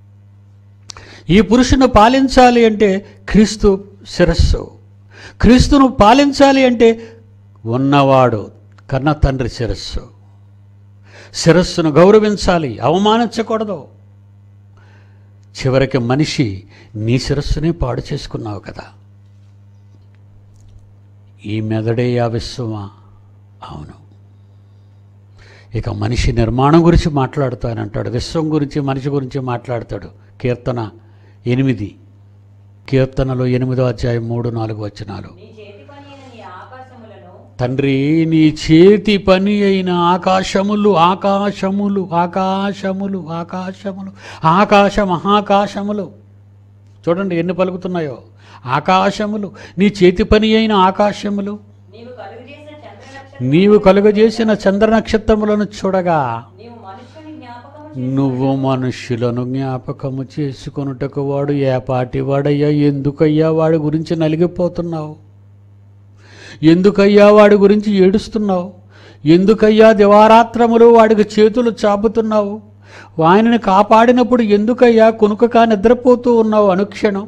ఈ పురుషుని పాలించాలి అంటే క్రీస్తు శిరస్సు క్రీస్తును పాలించాలి అంటే ఉన్నవాడు కన్న తండ్రి శిరస్సు శిరస్సును గౌరవించాలి అవమానించకూడదు చివరికి మనిషి నీ శిరస్సునే పాడు చేసుకున్నావు కదా ఈ మెదడే ఆ విశ్వమా అవును ఇక మనిషి నిర్మాణం గురించి మాట్లాడుతానంటాడు విశ్వం గురించి మనిషి గురించి మాట్లాడతాడు కీర్తన ఎనిమిది కీర్తనలో ఎనిమిదో అధ్యాయం మూడు నాలుగు వచనాలు నీ చేతి పని అయిన నీ ఆకాశములను తండ్రి నీ చేతి పని అయిన ఆకాశములు ఆకాశములు ఆకాశములు ఆకాశములు ఆకాశ మహాకాశములు చూడండి ఎన్ని పలుకుతున్నాయో ఆకాశములు నీ చేతి పని అయిన ఆకాశములు నీవు కలుగు చేసిన చంద్ర నక్షత్రం నీవు కలుగజేసిన చంద్ర నక్షత్రములను చూడగా నీవు మనుష్యుని జ్ఞాపకము నువ్వు మనుష్యులను జ్ఞాపకము చేసుకొనుటకు వాడు ఏపాటి వాడయ్యా ఎందుకయ్యా వాడి గురించి నలిగిపోతున్నావు ఎందుకయ్యా వాడి గురించి ఏడుస్తున్నావు ఎందుకయ్యా దివారాత్రములు వాడికి చేతులు చాపుతున్నావు ఆయనని కాపాడినప్పుడు ఎందుకయ్యా కునుకక నిద్రపోతూ ఉన్నావు అనుక్షణం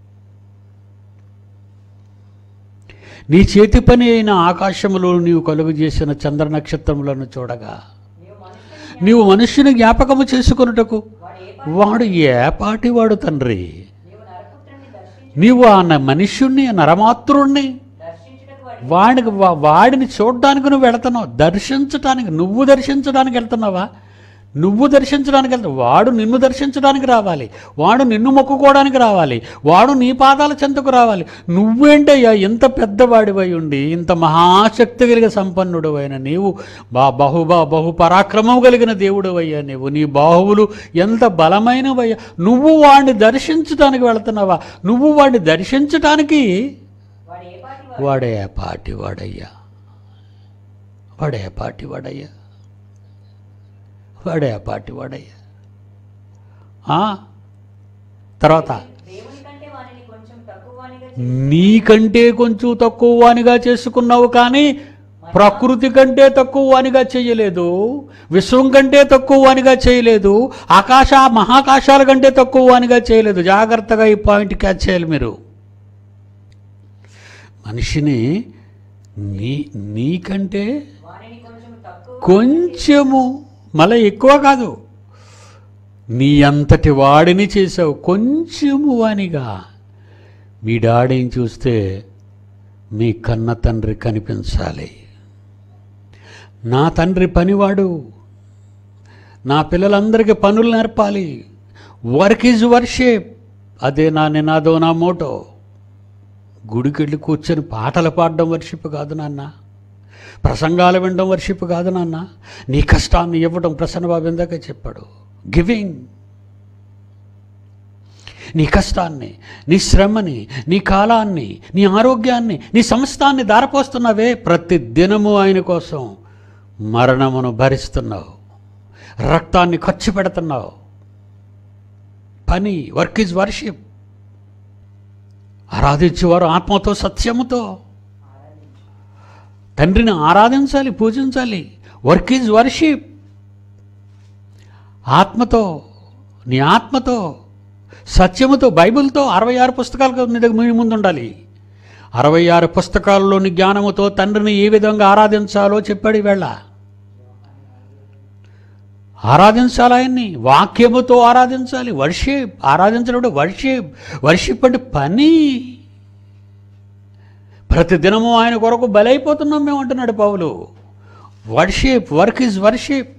నీ చేతి పని అయిన ఆకాశములో నీవు కలుగు చేసిన చంద్ర నక్షత్రములను చూడగా నీవు మనుష్యుని నీవు మనుష్యుని జ్ఞాపకము చేసుకొనుటకు వాడు ఏ వాడు పని ఏ పాటివాడు తండ్రి నీవు నరపుత్రుని దర్శించు నీవు ఆ న- మనుష్యుణ్ణి నరమాత్రుణ్ణి దర్శించుటకు వాడి వాడికి వా- వాడిని చూడడానికి నువ్వు వెళుతున్నావు దర్శించడానికి నువ్వు దర్శించడానికి వెళ్తున్నావా నువ్వు దర్శించడానికి వెళ్తావు వాడు నిన్ను దర్శించడానికి రావాలి వాడు నిన్ను మొక్కుకోవడానికి రావాలి వాడు నీ పాదాల చెంతకు రావాలి నువ్వేంటయ్యా ఇంత పెద్దవాడివై ఉండి ఇంత మహాశక్తి కలిగిన సంపన్నుడు అయిన నీవు బా బహుబా బహు పరాక్రమం కలిగిన దేవుడు అయ్యా నీవు నీ బాహువులు ఎంత బలమైనవయ్యా నువ్వు వాడిని దర్శించడానికి వెళుతున్నావా నువ్వు వాడిని దర్శించడానికి వాడు ఏ పాటి వాడు వాడే పాటి వాడయ్యా వాడే పాటి వాడయ్యా వాడే పాటి వాడయ్యా ఆ, తర్వాత దేవుని కంటే వానిని కొంచెం తక్కువ వానిగా నీకంటే కొంచెం తక్కువ వానిగా చేసుకున్నావు కానీ ప్రకృతి కంటే తక్కువ వానిగా చేయలేదు విశ్వం కంటే తక్కువ వానిగా చేయలేదు ఆకాశ మహాకాశాల కంటే తక్కువ వానిగా చేయలేదు జాగ్రత్తగా ఈ పాయింట్ క్యాచ్ చేయాలి మీరు మనిషిని నీ నీకంటే వానిని కొంచెం తక్కువ కొంచెము మళ్ళీ ఎక్కువ కాదు నీ అంతటి వాడిని చేసావు కొంచెము వానిగా మీ డాడీని చూస్తే మీ కన్న తండ్రి కనిపించాలి నా తండ్రి పనివాడు నా పిల్లలందరికీ పనులు నేర్పాలి వర్క్ ఈజ్ వర్షిప్ అదే నా నినాదో నా మోటో గుడికెళ్ళి కూర్చొని పాటలు పాడడం వర్షిప్ కాదు నాన్న ప్రసంగాలు వినడం వర్షిప్ కాదు నాన్న నీ కష్టాన్ని ఇవ్వడం ప్రసన్నబాబు ఇందాక చెప్పాడు గివింగ్ నీ కష్టాన్ని నీ శ్రమని నీ కాలాన్ని నీ ఆరోగ్యాన్ని నీ సమస్తాన్ని దారపోస్తున్నావే ప్రతి దినము ఆయన కోసం మరణమును భరిస్తున్నావు రక్తాన్ని ఖర్చు పెడుతున్నావు పని వర్క్ ఈజ్ వర్షిప్ ఆరాధించేవారు ఆత్మతో సత్యముతో తండ్రిని ఆరాధించాలి పూజించాలి వర్క్ ఈజ్ వర్షిప్ ఆత్మతో నీ ఆత్మతో సత్యముతో బైబిల్తో అరవై ఆరు పుస్తకాలు నీ దగ్గర మీ ముందు ఉండాలి అరవై ఆరు పుస్తకాల్లోని జ్ఞానముతో తండ్రిని ఏ విధంగా ఆరాధించాలో చెప్పాడు ఈవేళ ఆరాధించాలి ఆయన్ని వాక్యముతో ఆరాధించాలి వర్షిప్ ఆరాధించడం వర్షిప్ వర్షిప్ అంటే పని ప్రతిదినము ఆయన కొరకు బలైపోతున్నాం మేము అంటున్నాడు Paul worship work is worship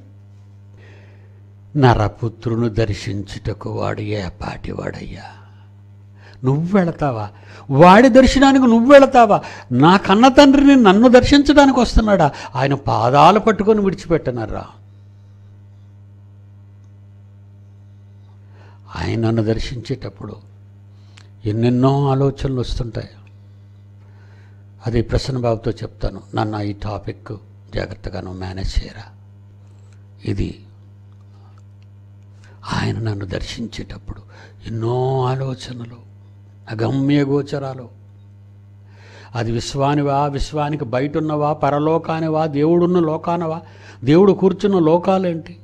నరపుత్రును దర్శించుటకు వాడు ఏ పాటివాడయ్యా నువ్వు వెళతావా వాడి దర్శనానికి నువ్వు వెళతావా నా కన్న తండ్రిని నన్ను దర్శించడానికి వస్తున్నాడా ఆయన పాదాలు పట్టుకొని విడిచిపెట్టనరా ఆయన నన్ను దర్శించేటప్పుడు ఎన్నెన్నో ఆలోచనలు వస్తుంటాయి అది ప్రసన్న బాబుతో చెప్తాను నన్ను ఈ టాపిక్ జాగ్రత్తగా నువ్వు మేనేజ్ చేయరా ఇది ఆయన నన్ను దర్శించేటప్పుడు ఎన్నో ఆలోచనలు అగమ్య గోచరాలు అది విశ్వానివా విశ్వానికి బయట ఉన్నవా పరలోకానివా దేవుడున్న లోకానవా దేవుడు కూర్చున్న లోకాలేంటి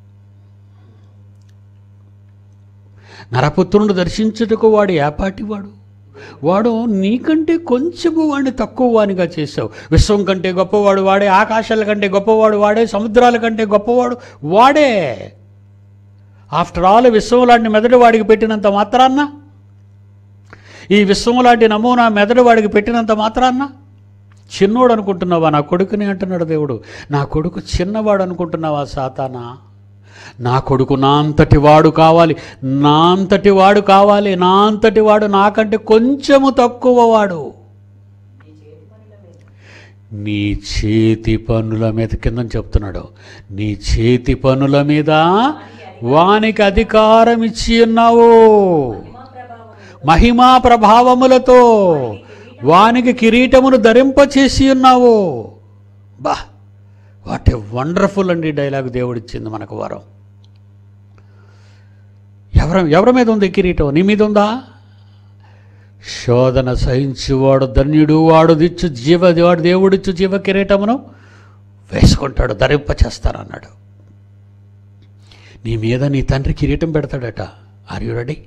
నరపుత్రుని దర్శించుటకు వాడు ఏపాటివాడు వాడు నీకంటే కొంచెము వాడిని తక్కువ వానిగా చేశావు విశ్వం కంటే గొప్పవాడు వాడే ఆకాశాల కంటే గొప్పవాడు వాడే సముద్రాల కంటే గొప్పవాడు వాడే ఆఫ్టర్ ఆల్ విశ్వం లాంటి మెదడు వాడికి పెట్టినంత మాత్రాన్న ఈ విశ్వం లాంటి నమూనా మెదడు వాడికి పెట్టినంత మాత్రాన్న చిన్నోడు అనుకుంటున్నావా నా కొడుకుని అంటున్నాడు దేవుడు నా కొడుకు చిన్నవాడు అనుకుంటున్నావా సాతానా నా కొడుకు నా అంతటి వాడు కావాలి నా అంతటి వాడు కావాలి నా అంతటి వాడు నాకంటే కొంచెము తక్కువ వాడు నీ చేతి పనుల మీద కింద చెప్తున్నాడు నీ చేతి పనుల మీద వానికి అధికారం ఇచ్చి ఉన్నావు మహిమా ప్రభావములతో వానికి కిరీటమును ధరింపచేసి ఉన్నావు బా వాట్ ఏ వండర్ఫుల్ అండి డైలాగ్ దేవుడిచ్చింది మనకు వరం ఎవరి ఎవరి మీద ఉంది కిరీటం నీ మీద ఉందా శోధన సహించువాడు ధన్యుడు వాడు దిచ్చు జీవ వాడు దేవుడిచ్చు జీవ కిరీటమును వేసుకుంటాడు ధరింప చేస్తానన్నాడు నీ మీద నీ తండ్రి కిరీటం పెడతాడట ఆర్ యు రెడీ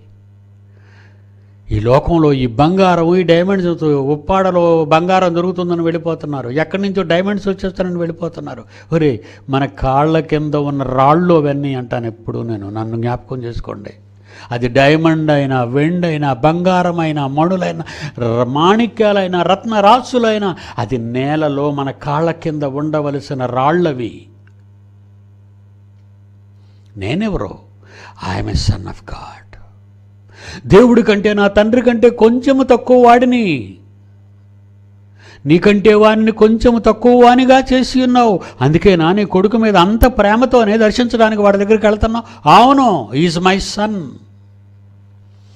ఈ లోకంలో ఈ బంగారం ఈ డైమండ్స్ ఉప్పాడలో బంగారం దొరుకుతుందని వెళ్ళిపోతున్నారు ఎక్కడి నుంచో డైమండ్స్ వచ్చేస్తారని వెళ్ళిపోతున్నారు ఒరే మన కాళ్ళ కింద ఉన్న రాళ్ళు అవన్నీ అంటాను ఎప్పుడు నేను నన్ను జ్ఞాపకం చేసుకోండి అది డైమండ్ అయినా వెండి అయినా బంగారం అయినా మణులైనా ర- మాణిక్యాలైనా రత్నరాసులైనా అది నేలలో మన కాళ్ళ కింద ఉండవలసిన రాళ్ళవి నేనెవరో I'm a son of God దేవుడి కంటే నా తండ్రి కంటే కొంచెము తక్కువ వాడిని నీకంటే వాడిని కొంచెము తక్కువ వానిగా చేసి ఉన్నావు అందుకే నా నీ కొడుకు మీద అంత ప్రేమతోనే దర్శించడానికి వాడి దగ్గరికి వెళ్తున్నావు అవును ఈజ్ మై సన్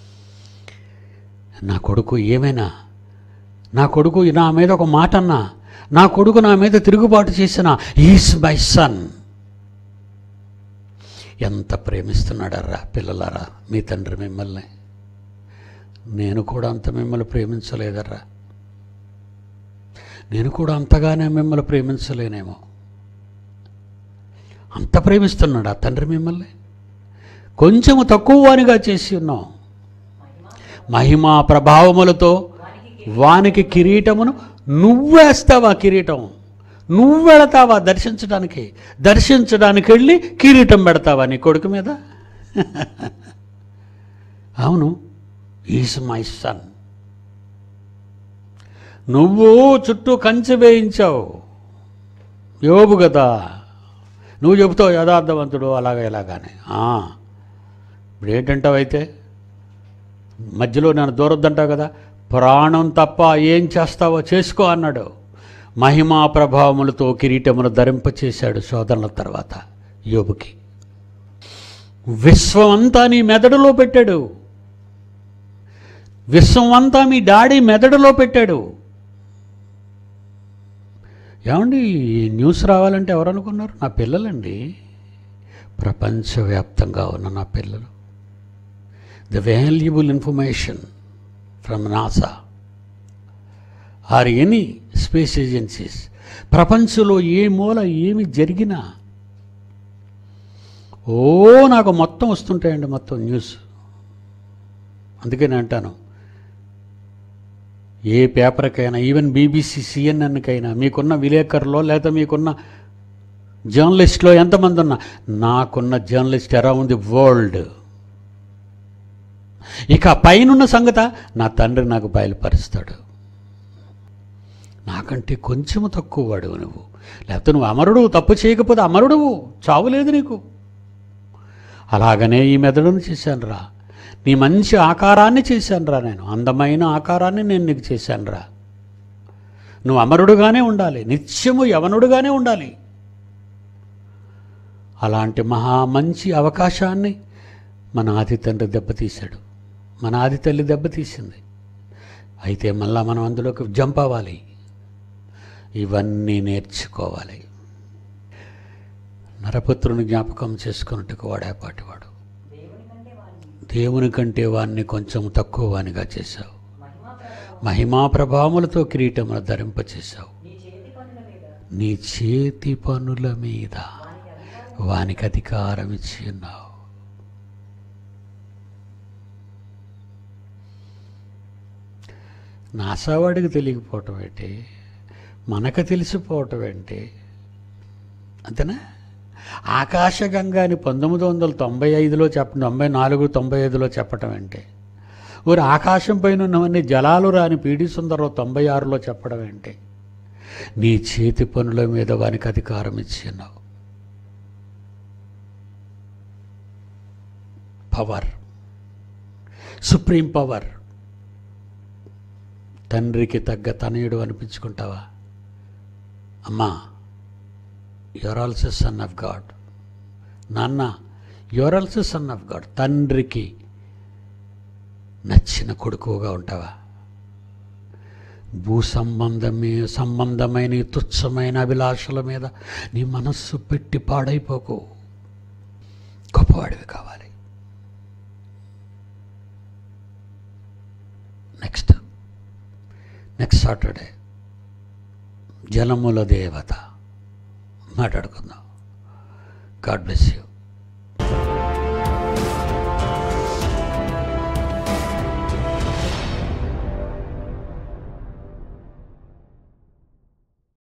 నా కొడుకు ఏమైనా నా కొడుకు నా మీద ఒక మాట అన్నా నా కొడుకు నా మీద తిరుగుబాటు చేసిన ఈస్ మై సన్ ఎంత ప్రేమిస్తున్నాడర్రా పిల్లలారా మీ తండ్రి మిమ్మల్ని నేను కూడా అంత మిమ్మల్ని ప్రేమించలేదర్రా నేను కూడా అంతగానే మిమ్మల్ని ప్రేమించలేనేమో అంత ప్రేమిస్తున్నాడు ఆ తండ్రి మిమ్మల్ని కొంచెము తక్కువ వానిగా చేసి ఉన్నాం మహిమా ప్రభావములతో వానికి కిరీటమును నువ్వేస్తావా కిరీటం నువ్వు వెళతావా దర్శించడానికి దర్శించడానికి వెళ్ళి కిరీటం పెడతావా నీ కొడుకు మీద అవును ఈజ్ మై సన్ నువ్వు చుట్టూ కంచె వేయించావు యోబు కదా నువ్వు చెబుతావు యథార్థవంతుడు అలాగా ఇలాగానే ఆ, ఇప్పుడు ఏంటంటావు అయితే మధ్యలో నేను దూరొద్దంటావు కదా ప్రాణం తప్ప ఏం చేస్తావో చేసుకో అన్నాడు మహిమా ప్రభావములతో కిరీటమును ధరింపచేశాడు శోధనల తర్వాత యోబుకి విశ్వం అంతా నీ మెదడులో పెట్టాడు విశ్వం అంతా మీ డాడీ మెదడులో పెట్టాడు ఏమండి ఈ న్యూస్ రావాలంటే ఎవరు అనుకున్నారు నా పిల్లలండి ప్రపంచవ్యాప్తంగా ఉన్న నా పిల్లలు the valuable information from NASA or any space agencies ప్రపంచంలో ఏ మూల ఏమి జరిగినా ఓ నాకు మొత్తం వస్తుంటాయండి మొత్తం న్యూస్ అందుకే నేను అంటాను ఏ పేపర్కైనా ఈవెన్ బీబీసీ సిఎన్ఎన్కైనా మీకున్న విలేకరులో లేదా మీకున్న జర్నలిస్ట్లో ఎంతమంది ఉన్నా నాకున్న జర్నలిస్ట్ అరౌండ్ ది వరల్డ్ ఇక పైనున్న సంగత నా తండ్రి నాకు బయలుపరుస్తాడు నాకంటే కొంచెము తక్కువ వాడు నువ్వు లేకపోతే నువ్వు అమరుడు తప్పు చేయకపోతే అమరుడువు చావు లేదు నీకు అలాగనే ఈ మెదడును చేశాను రా నీ మంచి ఆకారాన్ని చేశాను రా నేను అందమైన ఆకారాన్ని నేను నీకు చేశాను రా నువ్వు అమరుడుగానే ఉండాలి నిత్యము యవనుడుగానే ఉండాలి అలాంటి మహా మంచి అవకాశాన్ని మన ఆది తండ్రి దెబ్బతీశాడు మన ఆది తల్లి దెబ్బతీసింది అయితే మళ్ళా మనం అందులోకి జంప్ అవ్వాలి ఇవన్నీ నేర్చుకోవాలి నరపుత్రుని జ్ఞాపకం చేసుకున్నట్టుకు వాడేపాటి వాడు దేవుని కంటే వాడిని దేవుని కంటే వాణ్ణి కొంచెం తక్కువ వానిగా చేశావు మహిమా ప్రభావం మహిమా ప్రభావములతో కిరీటమును ధరింపచేశావు నీ చేతి పనుల మీద నీ చేతి పనుల మీద వానికి అధికారం వానికి అధికారం ఇచ్చి ఉన్నావు నాసావాడికి తెలియకపోవటం ఏంటి మనకు తెలిసిపోవటం ఏంటి అంతేనా ఆకాశగంగా అని పంతొమ్మిది వందల తొంభై ఐదులో చెప్ప తొంభై నాలుగు తొంభై ఐదులో చెప్పటం ఏంటి ఊరి ఆకాశం పైన ఉన్నవన్నీ జలాలు రాని పీడి సుందరరావు తొంభై ఆరులో చెప్పడం ఏంటి నీ చేతి పనుల మీద వానికి అధికారం ఇచ్చి ఉన్నావు పవర్ సుప్రీం పవర్ తండ్రికి తగ్గ తనయుడు అనిపించుకుంటావా అమ్మా your also son of God నాన్న your also son of God తండ్రికి నచ్చిన కొడుకుగా ఉంటావా భూ సంబంధమే సంబంధమైన ఈ తుచ్చమైన అభిలాషల మీద నీ మనస్సు పెట్టి పాడైపోకు గొప్పవాడివి కావాలి నెక్స్ట్ నెక్స్ట్ సాటర్డే జలముల దేవత మాట్లాడుకుందాం గాడ్ బ్లెస్ యూ